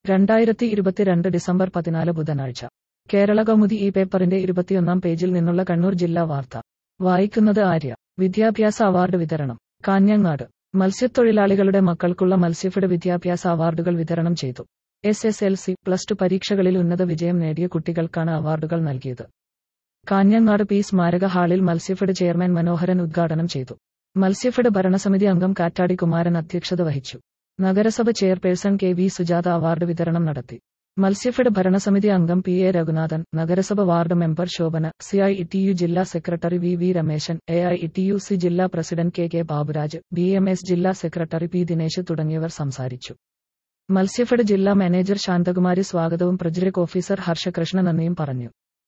രണ്ടായിരത്തി ഇരുപത്തിരണ്ട് ഡിസംബർ പതിനാല് ബുധനാഴ്ച കേരള കൗമുദി ഈ പേപ്പറിന്റെ ഇരുപത്തിയൊന്നാം പേജിൽ നിന്നുള്ള കണ്ണൂർ ജില്ലാ വാർത്ത വായിക്കുന്നത് ആര്യ വിദ്യാഭ്യാസ അവാർഡ് വിതരണം കാഞ്ഞങ്ങാട് മത്സ്യത്തൊഴിലാളികളുടെ മക്കൾക്കുള്ള മത്സ്യഫിഡ് വിദ്യാഭ്യാസ അവാർഡുകൾ വിതരണം ചെയ്തു S S L C plus two പരീക്ഷകളിൽ ഉന്നത വിജയം നേടിയ കുട്ടികൾക്കാണ് അവാർഡുകൾ നൽകിയത് കാഞ്ഞങ്ങാട് പി സ്മാരക ഹാളിൽ മത്സ്യഫിഡ് ചെയർമാൻ മനോഹരൻ ഉദ്ഘാടനം ചെയ്തു മത്സ്യഫിഡ് ഭരണസമിതി അംഗം കാറ്റാടി കുമാരൻ അധ്യക്ഷത വഹിച്ചു നഗരസഭ chairperson K V Sujatha award വിതരണം നടത്തി മത്സ്യഫിഡ് ഭരണസമിതി അംഗം പി എ രഘുനാഥൻ നഗരസഭ ward member Shobhana C I T U ജില്ലാ secretary V V Rameshan A I T U C ജില്ലാ president K K Baburaj B M S ജില്ലാ സെക്രട്ടറി പി ദിനേശ് തുടങ്ങിയവർ സംസാരിച്ചു മത്സ്യഫിഡ് ജില്ലാ മാനേജർ ശാന്തകുമാരി സ്വാഗതവും പ്രൊജക്ട് ഓഫീസർ ഹർഷകൃഷ്ണ നന്ദിയും പറഞ്ഞു